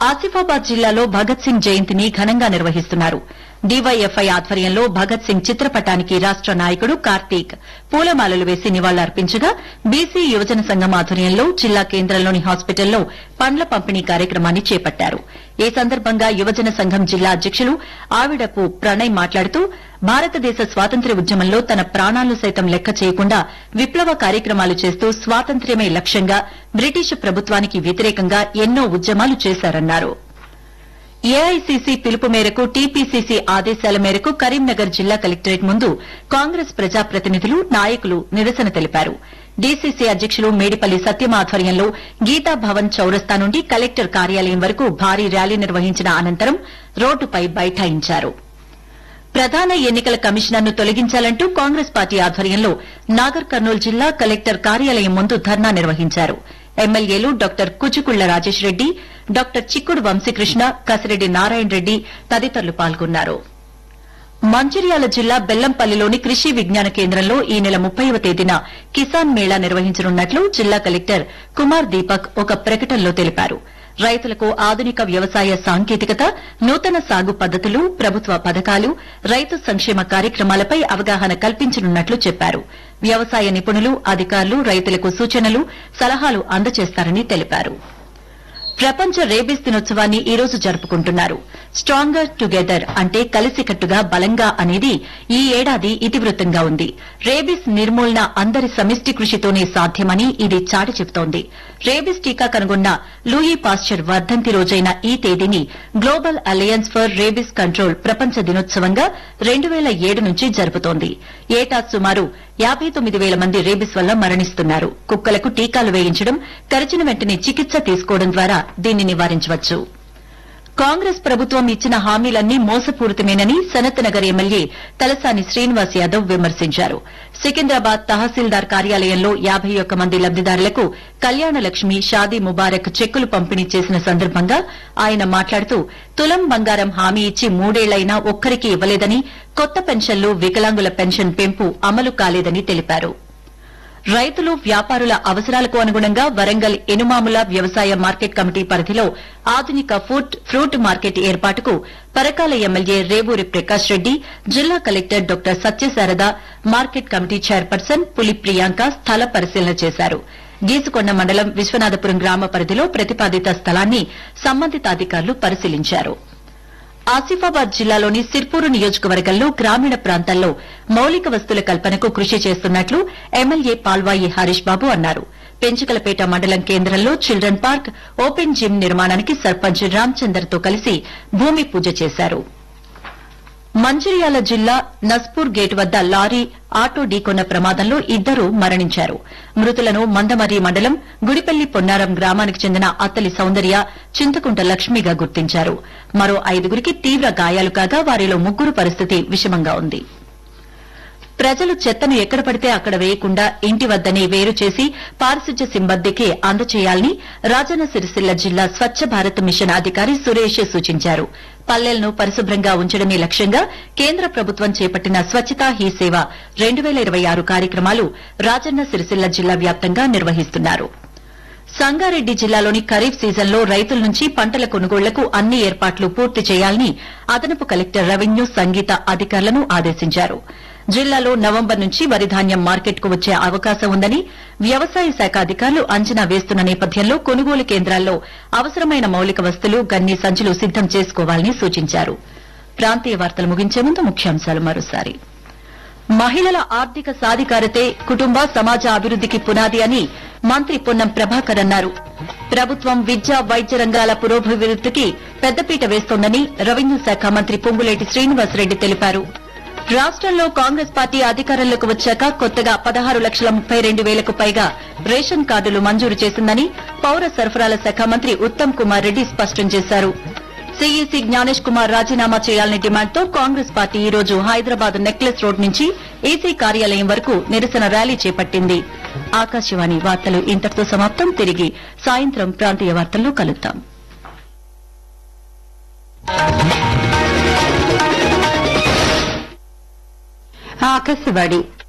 ఆసిఫాబాద్ జిల్లాలో భగత్ సింగ్ జయంతిని ఘనంగా నిర్వహిస్తున్నారు డీవైఎఫ్ఐ ఆధ్వర్యంలో భగత్ సింగ్ చిత్రపటానికి రాష్ట నాయకుడు కార్తీక్ పూలమాలలు వేసి నివాళులర్పించగా బీసీ యువజన సంఘం ఆధ్వర్యంలో జిల్లా కేంద్రంలోని హాస్పిటల్లో పండ్ల పంపిణీ కార్యక్రమాన్ని చేపట్టారు ఈ సందర్భంగా యువజన సంఘం జిల్లా అధ్యకులు ఆవిడపు ప్రణయ్ మాట్లాడుతూ భారతదేశ స్వాతంత్ర్య ఉద్యమంలో తన ప్రాణాలను సైతం లెక్క చేయకుండా విప్లవ కార్యక్రమాలు చేస్తూ స్వాతంత్ర్యమే లక్ష్యంగా బ్రిటిష్ ప్రభుత్వానికి వ్యతిరేకంగా ఎన్నో ఉద్యమాలు చేశారన్నారు ఏఐసీసీ పిలుపు మేరకు టీపీసీసీ ఆదేశాల మేరకు కరీంనగర్ జిల్లా కలెక్టరేట్ ముందు కాంగ్రెస్ ప్రజాప్రతినిధులు నాయకులు నిరసన తెలిపారు డీసీసీ అధ్యకులు మేడిపల్లి సత్యం ఆధ్వర్యంలో గీతాభవన్ చౌరస్తా నుండి కలెక్టర్ కార్యాలయం వరకు భారీ ర్యాలీ నిర్వహించిన అనంతరం రోడ్డుపై బైఠాయించారు ప్రధాన ఎన్నికల కమిషనర్ను తొలగించాలంటూ కాంగ్రెస్ పార్టీ ఆధ్వర్యంలో నాగర్ కర్నూలు జిల్లా కలెక్టర్ కార్యాలయం ముందు ధర్నా నిర్వహించారు ఎమ్మెల్యేలు డాక్టర్ కుచుకుళ్ల రాజేష్ రెడ్డి డాక్టర్ చిక్కుడు వంశీకృష్ణ కసిరెడ్డి నారాయణ రెడ్డి తదితరులు పాల్గొన్నారు మంచిర్యాల జిల్లా బెల్లంపల్లిలోని కృషి విజ్ఞాన కేంద్రంలో ఈ నెల ముప్పైవ తేదీన కిసాన్ మేళా నిర్వహించనున్నట్లు జిల్లా కలెక్టర్ కుమార్ దీపక్ ఒక ప్రకటనలో తెలిపారు రైతులకు ఆధునిక వ్యవసాయ సాంకేతికత నూతన సాగు పద్దతులు ప్రభుత్వ పథకాలు రైతు సంక్షేమ కార్యక్రమాలపై అవగాహన కల్పించనున్నట్లు చెప్పారు వ్యవసాయ నిపుణులు అధికారులు రైతులకు సూచనలు సలహాలు అందజేస్తారని తెలిపారు ప్రపంచ రేబీస్ దినోత్సవాన్ని ఈ రోజు జరుపుకుంటున్నారు స్ట్రాంగర్ టుగెదర్ అంటే కలిసికట్టుగా బలంగా అనేది ఈ ఏడాది ఇతివృత్తంగా ఉంది రేబీస్ నిర్మూలన అందరి సమిష్టి కృషితోనే సాధ్యమని ఇది చాటి చెబుతోంది రేబీస్ టీకా కనుగొన్న లూయి పాస్చర్ వర్ధంతి రోజైన ఈ తేదీని global alliance for rabies control ప్రపంచ దినోత్సవంగా రెండు వేల ఏడు నుంచి జరుపుతోంది ఏటా సుమారు యాబై తొమ్మిది వేల మంది రేబిస్ వల్ల మరణిస్తున్నారు కుక్కలకు టీకాలు వేయించడం కరిచిన వెంటనే చికిత్స తీసుకోవడం ద్వారా దీన్ని నివారించవచ్చు కాంగ్రెస్ ప్రభుత్వం ఇచ్చిన హామీలన్నీ మోసపూరితమేనని సనత్ నగర్ ఎమ్మెల్యే తలసాని శ్రీనివాస్ యాదవ్ విమర్శించారు సికింద్రాబాద్ తహసీల్దార్ కార్యాలయంలో యాబై ఒక్క మంది లబ్దిదారులకు కళ్యాణ లక్ష్మి షాదీ ముబారక్ చెక్కులు పంపిణీ చేసిన సందర్భంగా ఆయన మాట్లాడుతూ తులం బంగారం హామీ ఇచ్చి మూడేళ్లైనా ఒక్కరికి ఇవ్వలేదని కొత్త పెన్షన్లు వికలాంగుల పెన్షన్ పెంపు అమలు కాలేదని తెలిపారు రైతులు వ్యాపారుల అవసరాలకు అనుగుణంగా వరంగల్ ఎనుమాముల వ్యవసాయ మార్కెట్ కమిటీ పరిధిలో ఆధునిక ఫుడ్ ఫ్రూట్ మార్కెట్ ఏర్పాటుకు పరకాల ఎమ్మెల్యే రేవూరి ప్రకాష్ రెడ్డి జిల్లా collector doctor Satyasarada market committee chairperson Puli Priyanka స్థల పరిశీలన చేశారు గీసుకొండ మండలం విశ్వనాథపురం గ్రామ పరిధిలో ప్రతిపాదిత స్థలాన్ని సంబంధిత అధికారులు పరిశీలించారు ఆసిఫాబాద్ జిల్లాలోని సిర్పూరు నియోజకవర్గంలో గ్రామీణ ప్రాంతాల్లో మౌలిక వస్తుల కల్పనకు కృషి చేస్తున్నట్లు ఎమ్మెల్యే పాల్వాయి హరీష్ బాబు అన్నారు పెంచుకలపేట మండలం కేంద్రంలో చిల్డ్రన్ పార్క్ ఓపెన్ జిమ్ నిర్మాణానికి సర్పంచ్ రామచందర్తో కలిసి భూమి పూజ చేశారు మంచిర్యాల జిల్లా నస్పూర్ గేట్ వద్ద లారీ ఆటో ఢీకొన్న ప్రమాదంలో ఇద్దరు మరణించారు మృతులను మందమర్రి మండలం గుడిపల్లి పొన్నారం గ్రామానికి చెందిన అత్తలి సౌందర్య చింతకుంట లక్ష్మిగా గుర్తించారు మరో ఐదుగురికి తీవ్ర గాయాలు కాగా వారిలో ముగ్గురు పరిస్థితి విషమంగా ఉంది ప్రజలు చెత్తను ఎక్కడ పడితే అక్కడ వేయకుండా ఇంటి వద్దనే వేరు చేసి పారిశుధ్య సిబ్బందికి అందచేయాలని రాజన్న సిరిసిల్ల జిల్లా స్వచ్ఛ భారత్ మిషన్ అధికారి సురేష్ సూచించారు పల్లెలను పరిశుభ్రంగా ఉంచడమే లక్ష్యంగా కేంద్ర ప్రభుత్వం చేపట్టిన స్వచ్ఛతా హీ సేవ రెండు వేల ఇరవై ఆరు కార్యక్రమాలు రాజన్న సిరిసిల్ల జిల్లా వ్యాప్తంగా నిర్వహిస్తున్నారు సంగారెడ్డి జిల్లాలోని ఖరీఫ్ సీజన్లో రైతుల నుంచి పంటల కొనుగోళ్లకు అన్ని ఏర్పాట్లు పూర్తి చేయాలని అదనపు కలెక్టర్ రెవెన్యూ సంగీత అధికారులను ఆదేశించారు జిల్లాలో నవంబర్ నుంచి వరి ధాన్యం మార్కెట్కు వచ్చే అవకాశం ఉందని వ్యవసాయ శాఖ అధికారులు అంచనా వేస్తున్న నేపథ్యంలో కొనుగోలు కేంద్రాల్లో అవసరమైన మౌలిక వస్తువులు గన్ని సంచులు సిద్దం చేసుకోవాలని సూచించారు ప్రాంతీయ వార్తలు ముగించే ముందు ముఖ్యాంశాలు మరోసారి మహిళల ఆర్థిక సాధికారతే కుటుంబ సమాజ అభివృద్దికి పునాది అని మంత్రి పొన్నం ప్రభాకర్ అన్నారు ప్రభుత్వం విద్య వైద్య రంగాల పురోభివృద్దికి పెద్దపీట వేస్తోందని రెవెన్యూ శాఖ మంత్రి పొంగులేటి శ్రీనివాసరెడ్డి తెలిపారు రాష్టంలో కాంగ్రెస్ పార్టీ అధికారంలోకి వచ్చాక కొత్తగా పదహారు లక్షల ముప్పై రెండు వేలకు పైగా రేషన్ కార్డులు మంజూరు చేసిందని పౌర సరఫరాల శాఖ మంత్రి ఉత్తమ్ కుమార్ రెడ్డి స్పష్టం చేశారు సీఈసీ జ్ఞానేష్ కుమార్ రాజీనామా చేయాలని డిమాండ్తో కాంగ్రెస్ పార్టీ ఈ రోజు హైదరాబాద్ నెక్లెస్ రోడ్ నుంచి ఈసీ కార్యాలయం వరకు నిరసన ర్యాలీ చేపట్టింది ఆకాశవాణి వార్తలు ఇంతటితో సమాప్తం తిరిగి సాయంత్రం ప్రాంతీయ వార్తల్లో కలుద్దాం ఆకాశవాణి